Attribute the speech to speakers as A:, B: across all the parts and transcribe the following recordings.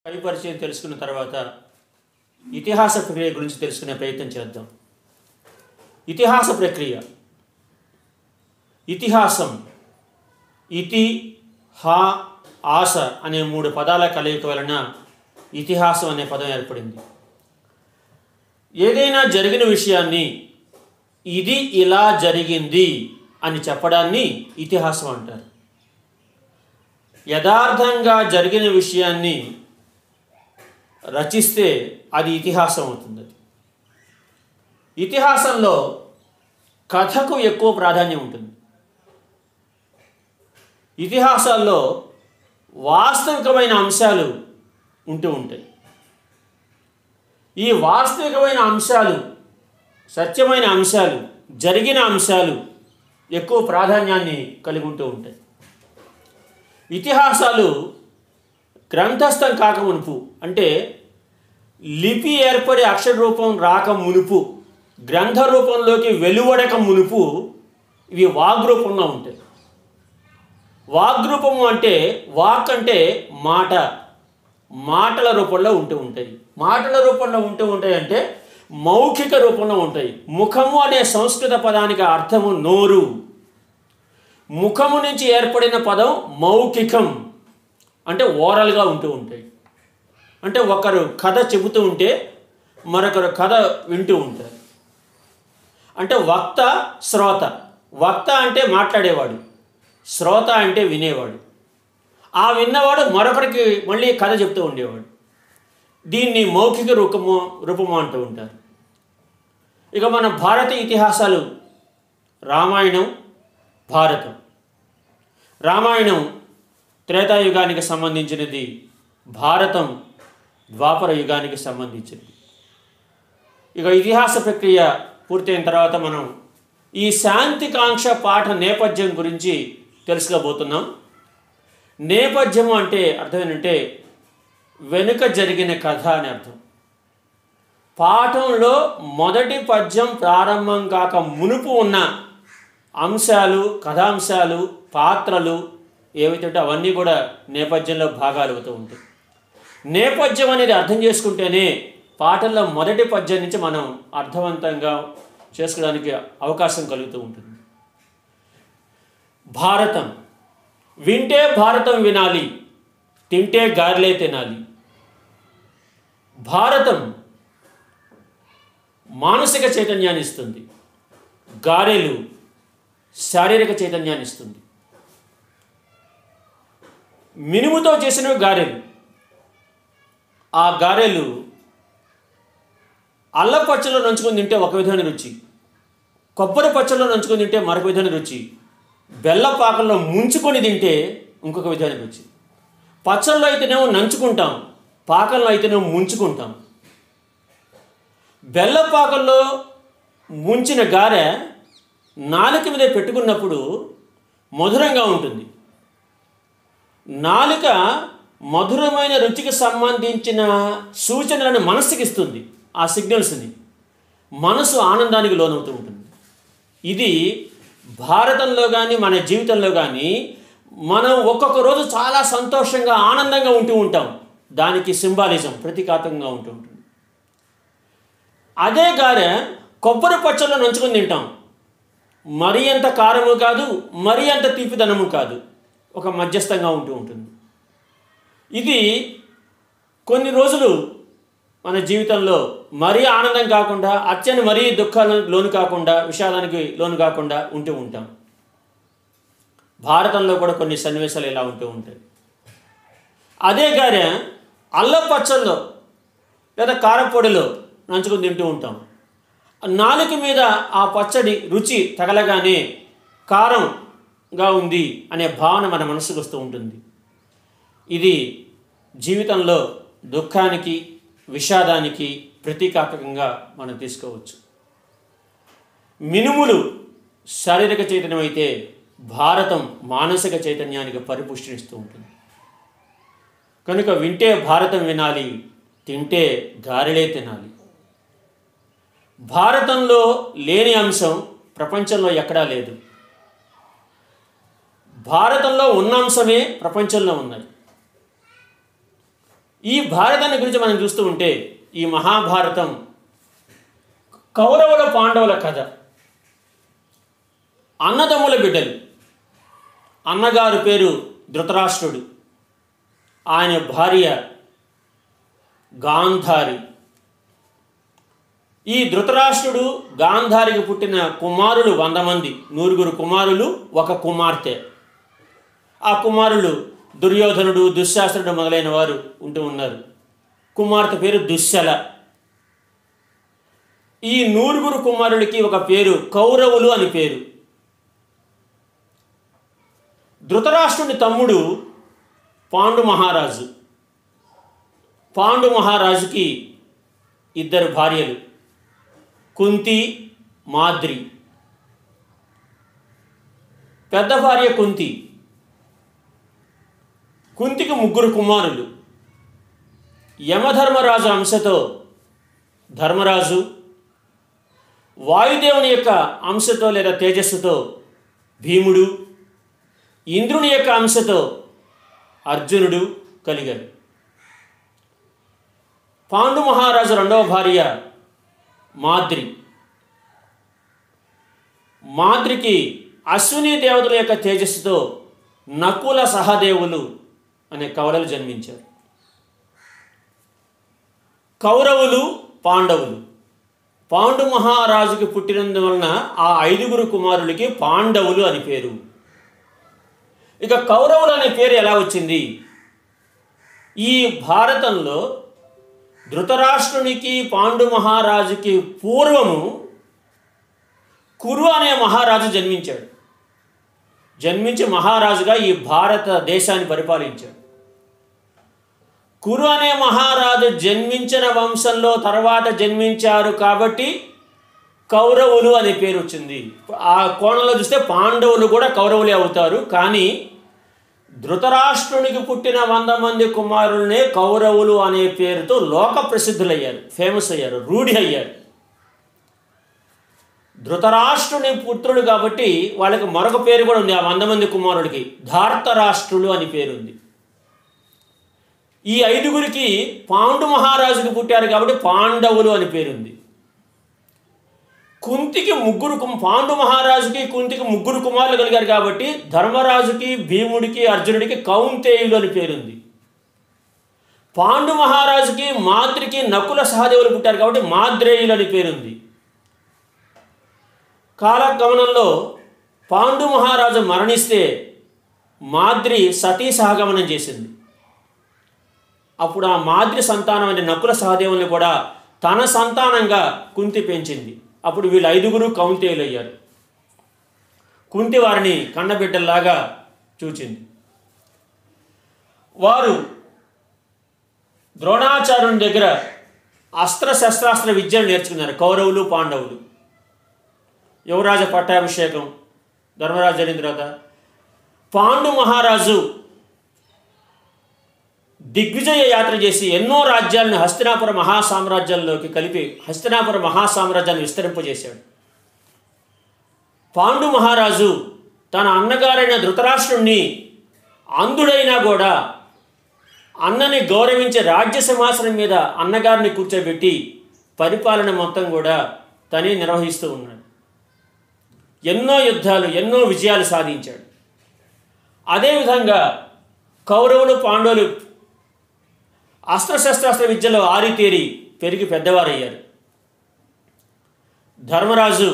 A: కవి పరిచయం తెలుసుకున్న తర్వాత ఇతిహాస ప్రక్రియ గురించి తెలుసుకునే ప్రయత్నం చేద్దాం ఇతిహాస ప్రక్రియ ఇతిహాసం ఇతి హా ఆస అనే మూడు పదాల కలయిక వలన ఇతిహాసం అనే పదం ఏర్పడింది ఏదైనా జరిగిన విషయాన్ని ఇది ఇలా జరిగింది అని చెప్పడాన్ని ఇతిహాసం అంటారు యథార్థంగా జరిగిన విషయాన్ని రచిస్తే అది ఇతిహాసం అవుతుంది అది ఇతిహాసంలో కథకు ఎక్కువ ప్రాధాన్యం ఉంటుంది ఇతిహాసాల్లో వాస్తవికమైన అంశాలు ఉంటూ ఉంటాయి ఈ వాస్తవికమైన అంశాలు సత్యమైన అంశాలు జరిగిన అంశాలు ఎక్కువ ప్రాధాన్యాన్ని కలిగి ఉంటూ ఉంటాయి ఇతిహాసాలు గ్రంథస్థం కాక మునుపు అంటే లిపి ఏర్పడి అక్షర రూపం రాక మునుపు గ్రంథ రూపంలోకి వెలువడక మునుపు ఇవి వాగ్రూపంలో ఉంటాయి వాగ్రూపము అంటే వాక్ అంటే మాట మాటల రూపంలో ఉంటూ ఉంటాయి మాటల రూపంలో ఉంటూ ఉంటాయి అంటే మౌఖిక రూపంలో ఉంటాయి ముఖము అనే సంస్కృత పదానికి అర్థము నోరు ముఖము నుంచి ఏర్పడిన పదం మౌఖికం అంటే ఓరల్గా ఉంటూ ఉంటాయి అంటే ఒకరు కథ చెబుతూ ఉంటే మరొకరు కథ వింటూ ఉంటారు అంటే వక్త శ్రోత వక్త అంటే మాట్లాడేవాడు శ్రోత అంటే వినేవాడు ఆ విన్నవాడు మరొకరికి మళ్ళీ కథ చెప్తూ ఉండేవాడు దీన్ని మౌఖిక రూపము రూపము అంటూ ఉంటారు ఇక మన భారతీయ ఇతిహాసాలు రామాయణం భారతం రామాయణం త్రేతాయుగానికి సంబంధించినది భారతం ద్వాపర యుగానికి సంబంధించినది ఇక ఇతిహాస ప్రక్రియ పూర్తయిన తర్వాత మనం ఈ శాంతికాంక్ష పాఠ నేపథ్యం గురించి తెలుసుకోబోతున్నాం నేపథ్యం అంటే అర్థం ఏంటంటే వెనుక జరిగిన కథ అని అర్థం పాఠంలో మొదటి పద్యం ప్రారంభం కాక మునుపు ఉన్న అంశాలు కథాంశాలు పాత్రలు ఏవైతే ఉంటే అవన్నీ కూడా నేపథ్యంలో భాగాలు అవుతూ ఉంటాయి నేపథ్యం అనేది అర్థం చేసుకుంటేనే పాటల్లో మొదటి పద్యం నుంచి మనం అర్థవంతంగా చేసుకోవడానికి అవకాశం కలుగుతూ ఉంటుంది భారతం వింటే భారతం వినాలి తింటే గారెలే తినాలి భారతం మానసిక చైతన్యాన్ని ఇస్తుంది గారెలు శారీరక చైతన్యాన్ని ఇస్తుంది మినుముతో చేసినవి గారెలు ఆ గారెలు అల్ల పచ్చలో నంచుకొని తింటే ఒక విధమైన రుచి కొబ్బరి పచ్చలో నంచుకొని తింటే మరొక విధమైన రుచి బెల్ల పాకంలో ముంచుకొని తింటే ఇంకొక విధమైన రుచి పచ్చళ్ళలో అయితేనేమో నంచుకుంటాం పాకంలో అయితేనేమో ముంచుకుంటాం బెల్ల పాకంలో ముంచిన గారె నాలుక మీద పెట్టుకున్నప్పుడు మధురంగా ఉంటుంది నాలుక మధురమైన రుచికి సంబంధించిన సూచనలను మనస్సుకి ఇస్తుంది ఆ సిగ్నల్స్ని మనసు ఆనందానికి లోనవుతూ ఉంటుంది ఇది భారతంలో కానీ మన జీవితంలో కానీ మనం ఒక్కొక్క రోజు చాలా సంతోషంగా ఆనందంగా ఉంటూ ఉంటాం దానికి సింబాలిజం ప్రతీకాత్మకంగా ఉంటూ ఉంటుంది అదే గారె కొబ్బరి పచ్చళ్ళు నంచుకొని తింటాం మరీ అంత కారము కాదు మరీ అంత తీపిదనము కాదు ఒక మధ్యస్థంగా ఉంటూ ఉంటుంది ఇది కొన్ని రోజులు మన జీవితంలో మరీ ఆనందం కాకుండా అత్యని మరీ దుఃఖాలకు లోను కాకుండా విషాదానికి లోను కాకుండా ఉంటూ ఉంటాం భారతంలో కూడా కొన్ని సన్నివేశాలు ఇలా ఉంటూ ఉంటాయి అదే గారె అల్లం పచ్చల్లో లేదా కారపొడిలో నంచుకుని తింటూ ఉంటాం నాలుక మీద ఆ పచ్చడి రుచి తగలగానే కారంగా ఉంది అనే భావన మన మనసుకు వస్తూ ఉంటుంది ఇది జీవితంలో దుఃఖానికి విషాదానికి ప్రతీకాత్మకంగా మనం తీసుకోవచ్చు మినుములు శారీరక చైతన్యం అయితే భారతం మానసిక చైతన్యానికి పరిపుష్టినిస్తూ ఉంటుంది కనుక వింటే భారతం వినాలి తింటే గారెలే తినాలి భారతంలో లేని అంశం ప్రపంచంలో ఎక్కడా లేదు భారతంలో ఉన్న అంశమే ప్రపంచంలో ఉన్నది ఈ భారతాన్ని గురించి మనం చూస్తూ ఉంటే ఈ మహాభారతం కౌరవుల పాండవుల కథ అన్నదమ్ముల బిడ్డలు అన్నగారు పేరు ధృతరాష్ట్రుడు ఆయన భార్య గాంధారి ఈ ధృతరాష్ట్రుడు గాంధారికి పుట్టిన కుమారులు వంద మంది నూరుగురు కుమారులు ఒక కుమార్తె ఆ కుమారులు దుర్యోధనుడు దుశ్శాస్త్రుడు మొదలైన వారు ఉంటూ ఉన్నారు కుమార్తె పేరు దుశ్శల ఈ నూరుగురు కుమారులకి ఒక పేరు కౌరవులు అని పేరు ధృతరాష్ట్రుని తమ్ముడు పాండు మహారాజు పాండు మహారాజుకి ఇద్దరు భార్యలు కుంతి మాద్రి పెద్ద భార్య కుంతి కుంతికి ముగ్గురు కుమారులు యమధర్మరాజు అంశతో ధర్మరాజు వాయుదేవుని యొక్క అంశతో లేదా తేజస్సుతో భీముడు ఇంద్రుని యొక్క అంశతో అర్జునుడు కలిగారు పాండు మహారాజు రెండవ భార్య మాద్రి మాద్రికి అశ్విని దేవతల యొక్క తేజస్సుతో నకుల సహదేవులు అనే కవలలు జన్మించారు కౌరవులు పాండవులు పాండు మహారాజుకి పుట్టినందువలన ఆ ఐదుగురు కుమారులకి పాండవులు అని పేరు ఇక కౌరవులు అనే పేరు ఎలా వచ్చింది ఈ భారతంలో ధృతరాష్ట్రునికి పాండు మహారాజుకి పూర్వము కురు అనే మహారాజు జన్మించాడు జన్మించి మహారాజుగా ఈ భారతదేశాన్ని పరిపాలించాడు కురు అనే మహారాజు జన్మించిన వంశంలో తర్వాత జన్మించారు కాబట్టి కౌరవులు అనే పేరు వచ్చింది ఆ కోణంలో చూస్తే పాండవులు కూడా కౌరవులే అవుతారు కానీ ధృతరాష్ట్రునికి పుట్టిన వంద మంది కుమారులనే కౌరవులు అనే పేరుతో లోక ప్రసిద్ధులయ్యారు ఫేమస్ అయ్యారు రూఢి అయ్యారు ధృతరాష్ట్రుని పుత్రుడు కాబట్టి వాళ్ళకి మరొక పేరు కూడా ఉంది ఆ వంద మంది కుమారుడికి ధార్తరాష్ట్రులు అని పేరుంది ఈ ఐదుగురికి పాండు మహారాజుకి పుట్టారు కాబట్టి పాండవులు అని పేరుంది కుంతికి ముగ్గురు కుమ- పాండు మహారాజుకి కుంతికి ముగ్గురు కుమారులు కలిగారు కాబట్టి ధర్మరాజుకి భీముడికి అర్జునుడికి కౌంతేయులు అని పేరుంది పాండు మహారాజుకి మాద్రికి నకుల సహదేవులు పుట్టారు కాబట్టి మాద్రేయులు అని పేరుంది కాలగమనంలో పాండు మహారాజు మరణిస్తే మాద్రి సతీ సహగమనం చేసింది అప్పుడు ఆ మాద్రి సంతానం అనే నకుల సహదేవుల్ని కూడా తన సంతానంగా కుంతి పెంచింది అప్పుడు వీళ్ళు ఐదుగురు కౌంతేయులు అయ్యారు కుంతి వారిని కన్నబిడ్డల్లాగా చూచింది వారు ద్రోణాచార్యుని దగ్గర అస్త్ర శస్త్రాస్త్ర విద్యను నేర్చుకున్నారు కౌరవులు పాండవులు యువరాజ పట్టాభిషేకం ధర్మరాజు జరిగిన తర్వాత పాండు మహారాజు దిగ్విజయ యాత్ర చేసి ఎన్నో రాజ్యాలను హస్తినాపుర మహాసామ్రాజ్యంలోకి కలిపి హస్తినాపుర మహాసామ్రాజ్యాన్ని విస్తరింపజేశాడు పాండు మహారాజు తన అన్నగారైన ధృతరాష్ట్రుణ్ణి అంధుడైనా కూడా అన్నని గౌరవించే రాజ్య సింహాసనం మీద అన్నగారిని కూర్చోబెట్టి పరిపాలన మొత్తం కూడా తనే నిర్వహిస్తూ ఉన్నాడు ఎన్నో యుద్ధాలు ఎన్నో విజయాలు సాధించాడు అదేవిధంగా కౌరవులు పాండవులు అస్త్రశస్త్రాస్త్ర విద్యలో ఆరితేరి పెరిగి పెద్దవారయ్యారు ధర్మరాజు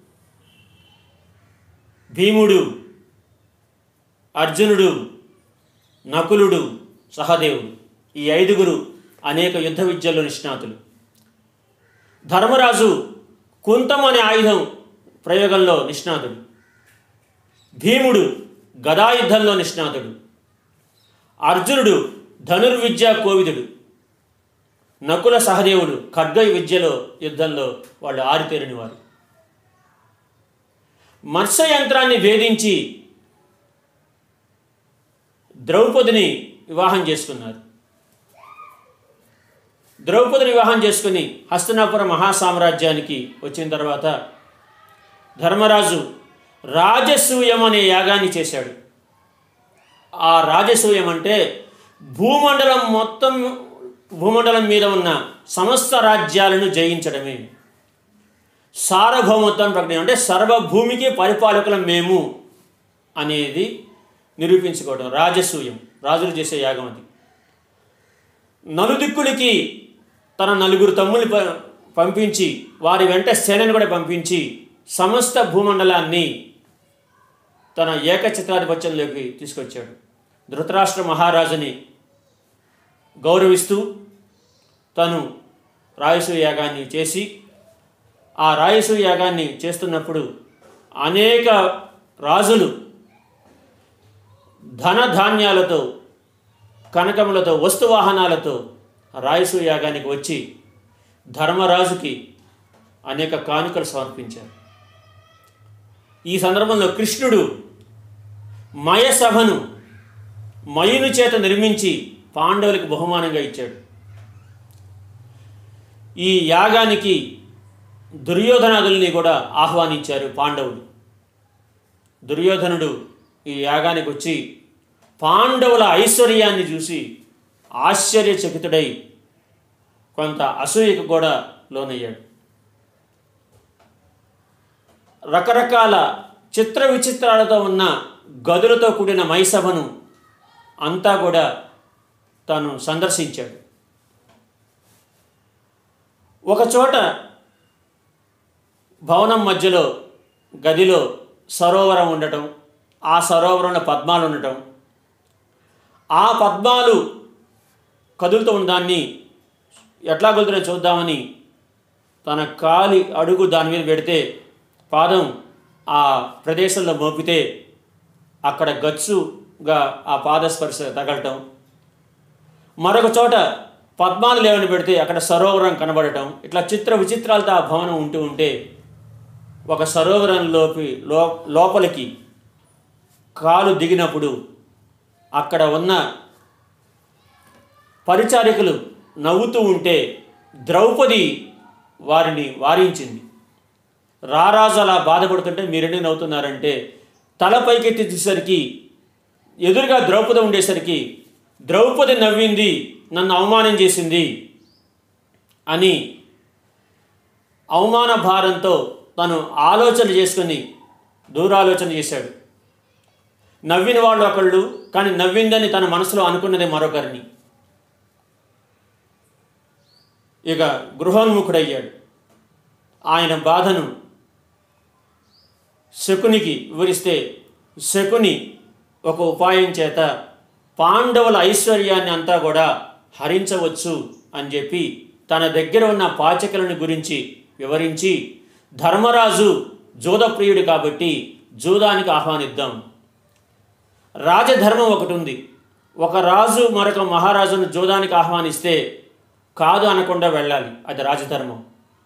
A: భీముడు అర్జునుడు నకులుడు సహదేవుడు ఈ ఐదుగురు అనేక యుద్ధ విద్యల్లో నిష్ణాతులు ధర్మరాజు కుంతం అనే ఆయుధం ప్రయోగంలో నిష్ణాతుడు భీముడు గదాయుద్ధంలో నిష్ణాతుడు అర్జునుడు ధనుర్విద్యా కోవిదుడు నకుల సహదేవుడు ఖడ్గ విద్యలో యుద్ధంలో వాళ్ళు ఆరితేరిన వారు మత్స్య యంత్రాన్ని భేదించి ద్రౌపదిని వివాహం చేసుకున్నారు ద్రౌపదిని వివాహం చేసుకుని హస్తనాపుర మహాసామ్రాజ్యానికి వచ్చిన తర్వాత ధర్మరాజు రాజసూయం అనే యాగాన్ని చేశాడు ఆ రాజసూయం అంటే భూమండలం మొత్తం భూమండలం మీద ఉన్న సమస్త రాజ్యాలను జయించడమే సార్వభౌమత్వం ప్రకటన అంటే సర్వభూమికి పరిపాలకులం మేము అనేది నిరూపించుకోవడం రాజసూయం రాజులు చేసే యాగం అది నలుదిక్కులకి తన నలుగురు తమ్ముని ప- పంపించి వారి వెంట సేనను కూడా పంపించి సమస్త భూమండలాన్ని తన ఏకచిత్రాధిపత్యంలోకి తీసుకొచ్చాడు ధృతరాష్ట్ర మహారాజుని గౌరవిస్తూ తను రాయసూయ యాగాన్ని చేసి ఆ రాయసూయ యాగాన్ని చేస్తున్నప్పుడు అనేక రాజులు ధనధాన్యాలతో కనకములతో వస్తువాహనాలతో రాయసూయ యాగానికి వచ్చి ధర్మరాజుకి అనేక కానుకలు సమర్పించారు ఈ సందర్భంలో కృష్ణుడు మయసభను మయుని చేత నిర్మించి పాండవులకు బహుమానంగా ఇచ్చాడు ఈ యాగానికి దుర్యోధనాదుల్ని కూడా ఆహ్వానించారు పాండవులు దుర్యోధనుడు ఈ యాగానికి వచ్చి పాండవుల ఐశ్వర్యాన్ని చూసి ఆశ్చర్యచకితుడై కొంత అసూయకు కూడా లోనయ్యాడు రకరకాల చిత్ర విచిత్రాలతో ఉన్న గదులతో కూడిన మైసభను అంతా కూడా తాను సందర్శించాడు ఒకచోట భవనం మధ్యలో గదిలో సరోవరం ఉండటం ఆ సరోవరంలో పద్మాలు ఉండటం ఆ పద్మాలు కదులుతూ ఉన్న దాన్ని ఎట్లా కదులుతున్నాయో చూద్దామని తన కాలి అడుగు దాని మీద పెడితే పాదం ఆ ప్రదేశంలో మోపితే అక్కడ గచ్చుగా ఆ పాదస్పర్శ తగలటం మరొక చోట పద్మాలు లేవని పెడితే అక్కడ సరోవరం కనబడటం ఇట్లా చిత్ర విచిత్రాలతో ఆ భవనం ఉంటూ ఉంటే ఒక సరోవరంలోకి లో లోపలికి కాలు దిగినప్పుడు అక్కడ ఉన్న పరిచారికులు నవ్వుతూ ఉంటే ద్రౌపది వారిని వారించింది రారాజు అలా బాధపడుతుంటే మీరెందుకు నవ్వుతున్నారంటే తల పైకెత్తి చూసేసరికి ఎదురుగా ద్రౌపది ఉండేసరికి ద్రౌపది నవ్వింది నన్ను అవమానం చేసింది అని అవమాన భారంతో తను ఆలోచన చేసుకుని దూరాలోచన చేశాడు నవ్విన వాళ్ళు ఒకళ్ళు కానీ నవ్విందని తన మనసులో అనుకున్నది మరొకరిని ఇక గృహోన్ముఖుడయ్యాడు ఆయన బాధను శకునికి వివరిస్తే శకుని ఒక ఉపాయం చేత పాండవుల ఐశ్వర్యాన్ని అంతా కూడా హరించవచ్చు అని చెప్పి తన దగ్గర ఉన్న పాచకులను గురించి వివరించి ధర్మరాజు జూదప్రియుడు కాబట్టి జూదానికి ఆహ్వానిద్దాం రాజధర్మం ఒకటి ఉంది ఒక రాజు మరొక మహారాజును జూదానికి ఆహ్వానిస్తే కాదు అనకుండా వెళ్ళాలి అది రాజధర్మం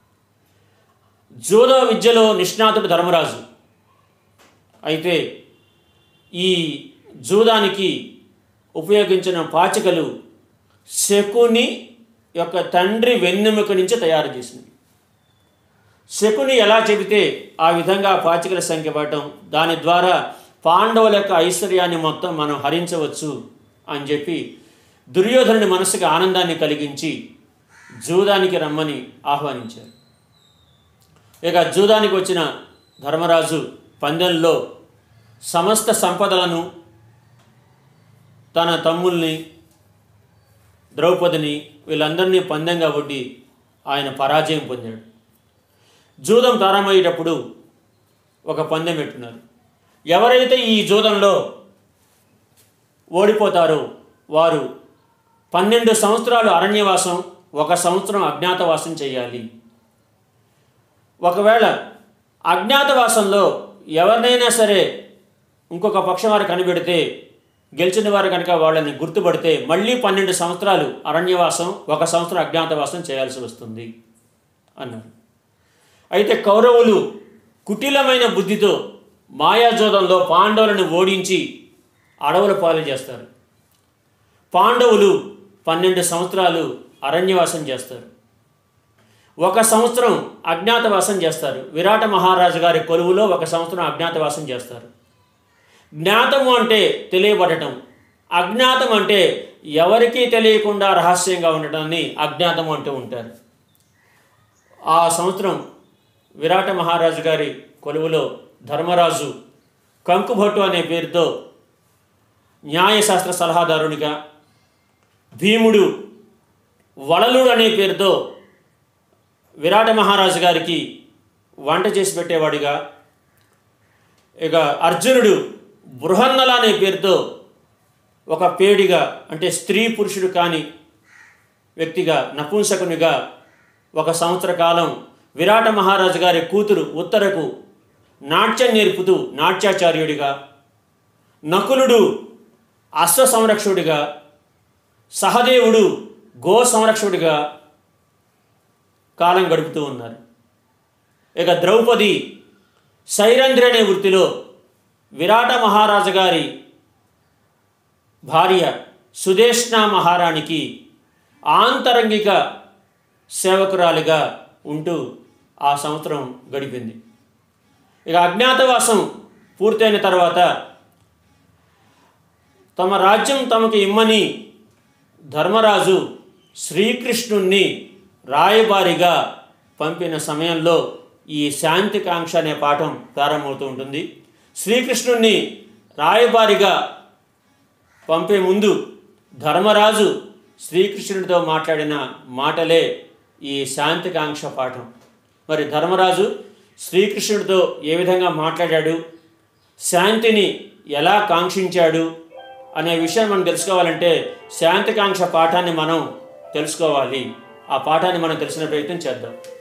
A: జూద విద్యలో నిష్ణాతుడు ధర్మరాజు అయితే ఈ జూదానికి ఉపయోగించిన పాచికలు శకుని యొక్క తండ్రి వెన్నెముక నుంచి తయారు చేసింది శకుని ఎలా చెబితే ఆ విధంగా పాచికల సంఖ్య పడటం దాని ద్వారా పాండవుల యొక్క ఐశ్వర్యాన్ని మొత్తం మనం హరించవచ్చు అని చెప్పి దుర్యోధనుడి మనసుకి ఆనందాన్ని కలిగించి జూదానికి రమ్మని ఆహ్వానించారు ఇక జూదానికి వచ్చిన ధర్మరాజు పందెంలో సమస్త సంపదలను తన తమ్ముల్ని ద్రౌపదిని వీళ్ళందరినీ పందెంగా ఒడ్డి ఆయన పరాజయం పొందాడు జూదం ప్రారంభమయ్యేటప్పుడు ఒక పందెం పెట్టున్నారు ఎవరైతే ఈ జూదంలో ఓడిపోతారో వారు పన్నెండు సంవత్సరాలు అరణ్యవాసం ఒక సంవత్సరం అజ్ఞాతవాసం చేయాలి ఒకవేళ అజ్ఞాతవాసంలో ఎవరినైనా సరే ఇంకొక పక్షం వారు కనిపెడితే గెలిచిన వారు కనుక వాళ్ళని గుర్తుపడితే మళ్ళీ పన్నెండు సంవత్సరాలు అరణ్యవాసం ఒక సంవత్సరం అజ్ఞాతవాసం చేయాల్సి వస్తుంది అన్నారు అయితే కౌరవులు కుటిలమైన బుద్ధితో మాయాజోదంలో పాండవులను ఓడించి అడవుల పాలు చేస్తారు పాండవులు పన్నెండు సంవత్సరాలు అరణ్యవాసం చేస్తారు ఒక సంవత్సరం అజ్ఞాతవాసం చేస్తారు విరాట మహారాజు గారి కొలువులో ఒక సంవత్సరం అజ్ఞాతవాసం చేస్తారు జ్ఞాతము అంటే తెలియబడటం అజ్ఞాతం అంటే ఎవరికీ తెలియకుండా రహస్యంగా ఉండటాన్ని అజ్ఞాతం అంటూ ఉంటారు ఆ సంవత్సరం విరాట మహారాజు గారి కొలువులో ధర్మరాజు కంకుభట్టు అనే పేరుతో న్యాయశాస్త్ర సలహాదారునిగా భీముడు వలలుడు అనే పేరుతో విరాట మహారాజు గారికి వంట చేసి పెట్టేవాడిగా ఇక అర్జునుడు బృహన్నల అనే పేరుతో ఒక పేడిగా అంటే స్త్రీ పురుషుడు కాని వ్యక్తిగా నపుంసకునిగా ఒక సంవత్సర కాలం విరాట మహారాజు గారి కూతురు ఉత్తరకు నాట్యం నేర్పుతూ నాట్యాచార్యుడిగా నకులుడు అశ్వ సంరక్షకుడిగా సహదేవుడు గో సంరక్షకుడిగా కాలం గడుపుతూ ఉన్నారు ఇక ద్రౌపది సైరంధ్రి అనే వృత్తిలో విరాట మహారాజు గారి భార్య సుదేష్ణ మహారాణికి ఆంతరంగిక సేవకురాలిగా ఉంటూ ఆ సంవత్సరం గడిపింది ఇక అజ్ఞాతవాసం పూర్తయిన తర్వాత తమ రాజ్యం తమకు ఇమ్మని ధర్మరాజు శ్రీకృష్ణుణ్ణి రాయబారిగా పంపిన సమయంలో ఈ శాంతికాంక్ష అనే పాఠం ప్రారంభమవుతూ ఉంటుంది శ్రీకృష్ణుణ్ణి రాయబారిగా పంపే ముందు ధర్మరాజు శ్రీకృష్ణుడితో మాట్లాడిన మాటలే ఈ శాంతికాంక్ష పాఠం మరి ధర్మరాజు శ్రీకృష్ణుడితో ఏ విధంగా మాట్లాడాడు శాంతిని ఎలా కాంక్షించాడు అనే విషయం మనం తెలుసుకోవాలంటే శాంతికాంక్ష పాఠాన్ని మనం తెలుసుకోవాలి ఆ పాఠాన్ని మనం తెలిసిన ప్రయత్నం చేద్దాం